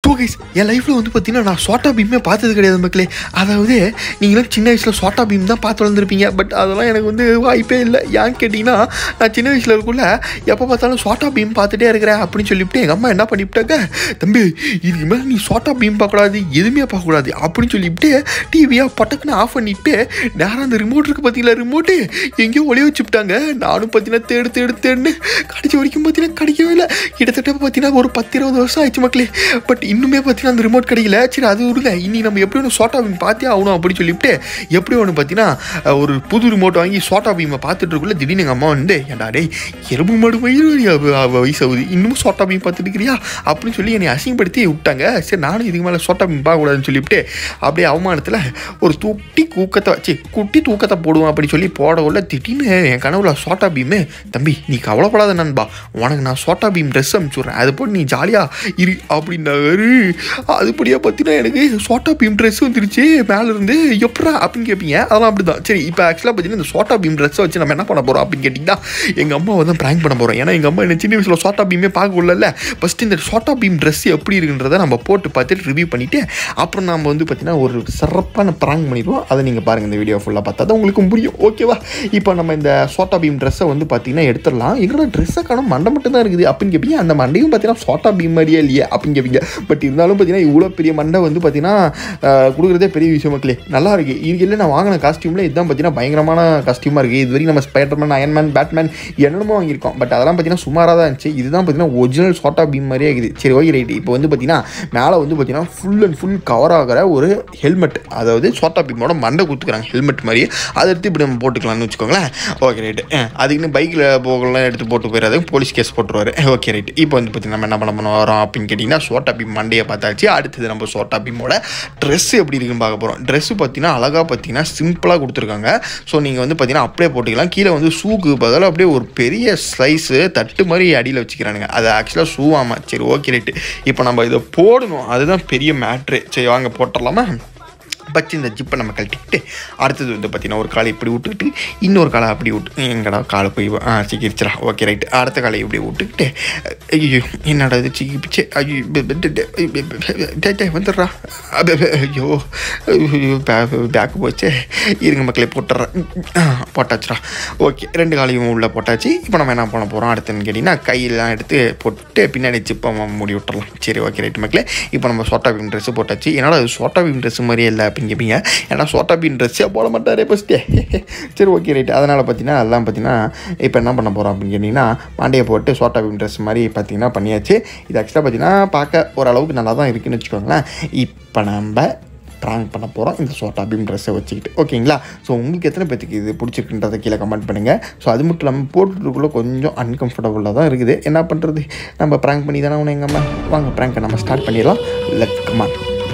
So guys என் லைஃப்பில் வந்து பார்த்தீங்கன்னா நான் சோட்டா பீமே பார்த்தது கிடையாது மக்களே அதாவது நீங்களும் சின்ன வயசில் சோட்டா பீம் தான் பார்த்து வளர்ந்துருப்பீங்க பட் அதெல்லாம் எனக்கு வந்து வாய்ப்பே இல்லை ஏன்னு கேட்டிங்கன்னா நான் சின்ன வயசில் இருக்குள்ள எப்போ பார்த்தாலும் சோட்டா பீம் பார்த்துட்டே இருக்கிறேன் அப்படின்னு சொல்லிவிட்டு எங்கள் அம்மா என்ன பண்ணிவிட்டாங்க தம்பி இதுக்கு மேலே நீ சோட்டா பீம் பார்க்கக்கூடாது எதுவுமே பார்க்கக்கூடாது அப்படின்னு சொல்லிவிட்டு டிவியாக பட்டக்குன்னு ஆஃப் பண்ணிவிட்டு நேரம் அந்த ரிமோட் இருக்குது பார்த்தீங்களா ரிமோட்டு எங்கேயோ ஒளி வச்சுவிட்டாங்க நானும் பார்த்தீங்கன்னா தேடு தேடு தேடுன்னு கடைசி வரைக்கும் பார்த்தீங்கன்னா கிடைக்கவே இல்லை கிட்டத்தட்ட பார்த்தீங்கன்னா ஒரு பத்து இருபது வருஷம் ஆயிடுச்சு மக்களே பட் இன்னுமே பார்த்தீங்கன்னா அந்த ரிமோட் கிடைக்கல சரி அது விடுங்க இனி நம்ம எப்படி ஒன்று சோட்டா பீம் பார்த்தே ஆகணும் அப்படின்னு சொல்லிவிட்டு எப்படி ஒன்று பார்த்தீங்கன்னா அஹ், ஒரு புது ரிமோட் வாங்கி சோட்டா பீமை பார்த்துட்டு இருக்குள்ள திடீர்னு எங்கள் அம்மா வந்து ஏன்டா டேய் எறும்பு மாடு மயிறு வயசு ஆகுது இன்னும் சோட்டா பீம் பார்த்துட்டு இருக்கிறியா அப்படின்னு சொல்லி என்னை அசிங்கப்படுத்தி விட்டாங்க சரி நானும் இதுக்கு மேலே சோட்டா பீம் பார்க்கக்கூடாதுன்னு சொல்லிவிட்டு அப்படியே அவமானத்தில் ஒரு துட்டி கூக்கத்தை வச்சு குட்டி தூக்கத்தை போடுவோம் அப்படின்னு சொல்லி போடக்குள்ள திடீர்னு என் கனவுல சோட்டா பீமு தம்பி நீ கவலைப்படாத நண்பா உனக்கு நான் சோட்டா பீம் ட்ரெஸ் அனுப்பிச்சுட்றேன் அது போட்டு நீ ஜாலியாக இரு அப்படின்னாரு அதுபடியாக பார்த்தீங்கன்னா எனக்கு சோட்டா பீம் ட்ரெஸ் வந்துருச்சு மேலே இருந்து எப்படா அப்படின்னு கேட்பீங்க அதெல்லாம் அப்படி தான் சரி இப்போ ஆக்சுவலாக பார்த்தீங்கன்னா இந்த சோட்டா பீம் ட்ரெஸ்ஸை வச்சு நம்ம என்ன பண்ண போகிறோம் அப்படின்னு கேட்டிங்கன்னா எங்கள் அம்மாவை தான் ப்ராங்க் பண்ண போகிறோம் ஏன்னா எங்கள் அம்மா என்ன சின்ன வயசில் சோட்டா பீமே பார்க்க உள்ளல ஃபஸ்ட்டு இந்த சோட்டா பீம் ட்ரெஸ் எப்படி இருக்குன்றதை நம்ம போட்டு பார்த்துட்டு ரிவ்யூ பண்ணிவிட்டு அப்புறம் நம்ம வந்து பார்த்தீங்கன்னா ஒரு சிறப்பான ப்ராங்க் பண்ணிடுவோம் அதை நீங்கள் பாருங்கள் இந்த வீடியோ ஃபுல்லாக பார்த்தா தான் உங்களுக்கு புரியும் ஓகேவா இப்போ நம்ம இந்த சோட்டா பீம் ட்ரெஸ்ஸை வந்து பார்த்தீங்கன்னா எடுத்துடலாம் எங்களோட ட்ரெஸ்ஸை காணும் மண்டை மட்டும் தான் இருக்குது அப்படின்னு கேட்பீங்க அந்த மண்டையும் பார்த்தீங்கன்னா சோட்டா பீம் மாதிரியே இல்லையே அப்படின்னு கேட்பீங்க பட் இருந்தாலும் பார்த்தீங்கன்னா இவ்வளோ பெரிய மண்டை வந்து பார்த்தீங்கன்னா ஆஹ், கொடுக்குறதே பெரிய விஷயம் மக்களே நல்லா இருக்கு இது இல்லை நான் வாங்கின காஸ்டியூமில் இதுதான் பார்த்தீங்கன்னா பயங்கரமான காஸ்டியூமாக இருக்குது இது வரைக்கும் நம்ம ஸ்பைடர்மேன் அயன்மேன் பேட்மேன் என்னென்னமோ வாங்கியிருக்கோம் பட் அதெல்லாம் பார்த்தீங்கன்னா சுமாராக தான் இருந்துச்சு இதுதான் பார்த்தீங்கன்னா ஒரிஜினல் சோட்டா பீம் மாதிரியே இருக்குது சரி ஓகே ரைட் இப்போ வந்து பார்த்தீங்கன்னா மேலே வந்து பார்த்தீங்கன்னா ஃபுல் அண்ட் ஃபுல் கவர் ஆகிற ஒரு ஹெல்மெட் அதாவது சோட்டா பீமோட மண்டை கொடுத்துக்கிறாங்க ஹெல்மெட் மாதிரி அதை எடுத்து இப்படி நம்ம போட்டுக்கலாம்னு வச்சுக்கோங்களேன் ஓகே ரைட்டு அதுக்குன்னு பைக்கில் போகலாம் எடுத்து போட்டு போயிடாது போலீஸ் கேஸ் போட்டுருவாரு ஓகே ரைட் இப்போ வந்து பார்த்தீங்கன்னா நம்ம என்ன பண்ண பண்ண வரோம் அப்படின்னு கேட்டிங்கன்னா சோட்டா பீம் மண்டையை பார்த்தாச்சு அடுத்தது நம்ம சோட்டா பீமோட ட்ரெஸ் எப்படி இருக்குன்னு பார்க்க போகிறோம் ட்ரெஸ்ஸு பார்த்தீங்கன்னா அழகாக பார்த்தீங்கன்னா சிம்பிளாக கொடுத்துருக்காங்க ஸோ நீங்கள் வந்து பார்த்தீங்கன்னா அப்படியே போட்டுக்கலாம் கீழே வந்து ஷூக்கு பதிலாக அப்படியே ஒரு பெரிய ஸ்லைஸு தட்டு மாதிரி அடியில் வச்சுக்கிறானுங்க அது ஆக்சுவலாக ஷூவாமா சரி ஓகே ரைட்டு இப்போ நம்ம இதை போடணும் அதுதான் பெரிய மேட்ரு சரி வாங்க போட்டுடலாமா பச்சு இந்த ஜிப்பை நம்ம கழட்டிக்கிட்டு அடுத்தது வந்து பார்த்தீங்கன்னா ஒரு காலை இப்படி விட்டுக்கிட்டு இன்னொரு காலை அப்படி விட்டு எங்கடா காலை போய் ஆ சிக்கிருச்சுடா ஓகே ரைட் அடுத்த காலை இப்படி விட்டுக்கிட்டு ஐயோ என்னடா இது சிக்கி பிச்சு ஐயோ பே- பே- டே- டே- டே- டே- டே- டே, வந்துடுறா அபே, அபே, ஐயோ ஐயோ, பே- பேக்கு போச்சு இருங்க மக்களே போட்டுறேன் ஆ, போட்டாச்சுடா ஓகே ரெண்டு காலையும் உள்ளே போட்டாச்சு இப்போ நம்ம என்ன பண்ண போகிறோம் அடுத்துன்னு கேட்டிங்கன்னா கையெல்லாம் எடுத்து போட்டு பின்னாடி சிப்பை மூடி விட்டுறலாம் சரி ஓகே ரைட் மக்களே இப்போ நம்ம சோட்டா பீம் ட்ரெஸ்ஸு போட்டாச்சு என்னடா அது சோட்டா பீம் ட்ரெஸ் மாதிரியே இல்லை அப்படின்னு கேட்பீங்க ஏன்னா சோட்டா பீம் ட்ரெஸ்ஸே போட மாட்டாரே ஃபஸ்ட்டே சரி ஓகே ரைட் அதனால் பார்த்தீங்கன்னா அதெல்லாம் பார்த்தீங்கன்னா இப்போ என்ன பண்ண போகிறோம் அப்படின்னு கேட்டிங்கன்னா மாண்டையை போட்டு சோட்டா பீம் ட்ரெஸ் மாதிரி பார்த்தீங்கன்னா பண்ணியாச்சு இது ஆக்சுவலாக பார்த்தீங்கன்னா பார்க்க ஓரளவுக்கு நல்லா தான் இருக்குன்னு வச்சுக்கோங்களேன் இப்போ நம்ம ப்ராங்க் பண்ண போகிறோம் இந்த சோட்டா பீம் ட்ரெஸ்ஸை வச்சுக்கிட்டு ஓகேங்களா ஸோ உங்களுக்கு எத்தனை பேத்துக்கு இது பிடிச்சிருக்குன்றதை கீழே கமெண்ட் பண்ணுங்கள் ஸோ அது மட்டும் இல்லாமல் போட்டுருக்குள்ள கொஞ்சம் அன்கம்ஃபர்டபுளாக தான் இருக்குது என்ன பண்ணுறது நம்ம ப்ராங்க் பண்ணி தானே உன எங்கள் அம்மா வாங்க ப்ராங்கை நம்ம ஸ்டார்ட் பண்ணிடலாம் லெட் கமான்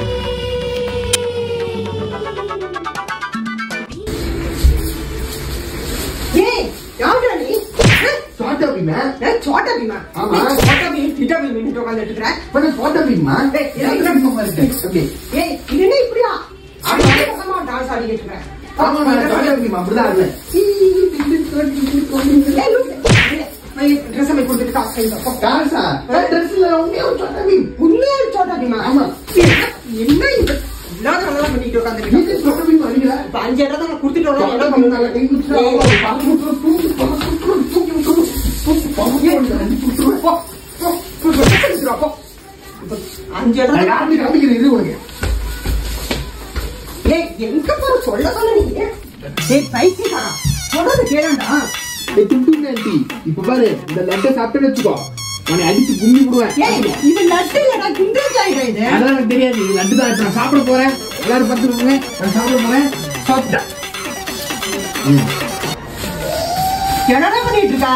ஏய் யாருடா நீ சோட்டா பீமா ஏய் சோட்டா பீமா ஆமா. நீ சோட்டா பீம் சிட்டா பீம் நின்று உட்கார்ந்துட்டு இருக்கற இப்போ சோட்டா பீமா ஏய், இது என்ன? ஏய் இது என்ன இப்படியா ஆமா பக்கமா டான்ஸ் ஆடிட்டு இருக்கற பீமா அப்படிதான் இல்லை ஏய் லூசு. ஏய் ட்ரெஸ் அமை கொடுத்துட்டு காசு கையில போ காசா ட்ரெஸ்ஸில் உண்மையே ஒரு சோட்டா பீம் உண்மையா சோட்டா பீமா ஆமா. என்ன- என்ன இது இல்லாத வேலை பண்ணிட்டு உட்கார்ந்துட்டு இது சோட்டா பீம் அடிக்கல இப்ப அஞ்சு இடத்துல நான் கொடுத்துட்டு வரேன் சோட்டா என்ன பீம் பண்ணுங்க நல்லா கை குடிச்சா ஏய், பாத்து விட்டுரு, தூக்கி பாத்து விட்டுரு, தூக்கி விட்டுரு, தூக்கி பாத்து விட்டுரு, அடிச்சு விட்டுரு. போ போ போ ட்ரெஸ் எடுத்துட்டு வா, போ இப்ப அஞ்சு நான் இடத்துல யாருமே காமிக்கிறேன் இது உனக்கு ஏய் எங்க போற சொல்ல சொல்ல நீ ஏய் பைத்தியக்காரா சொல்றது கேளண்டா ஏய், துண்டு ஆண்டி இப்ப பாரு இந்த லட்டை சாப்பிட்டேன்னு வச்சுக்கோ உன்னை அடிச்சு கும்மி விடுவேன் ஏய் இது நட்டு இல்லடா கிண்டல் காய்டா இது அதெல்லாம் எனக்கு தெரியாது இது லட்டு தான் இப்ப நான் சாப்பிட போறேன் எல்லாரும் பார்த்துருக்கோங்க நான் சாப்பிட போறேன் சாப்பிட்டேன் என்னடா பண்ணிட்டு இருக்க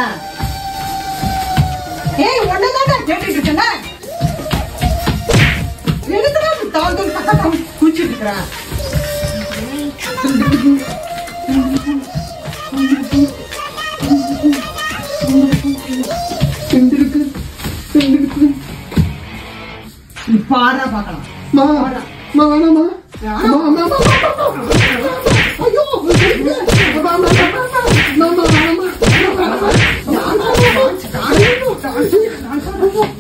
ஏய் ஒன்னதான் கேட்டுட்டு இருக்கேன் எதுக்குடா இப்படி தாழ்ந்து பக்கம் குச்சிட்டு இருக்கிற செஞ்சிருக்கு செஞ்சிருக்கு நீ பாடுறா பார்க்கலாம் மா மா வேணாமா வேணாம். மா மா மா ஐயோ மா மா மா மா மா மா மா மா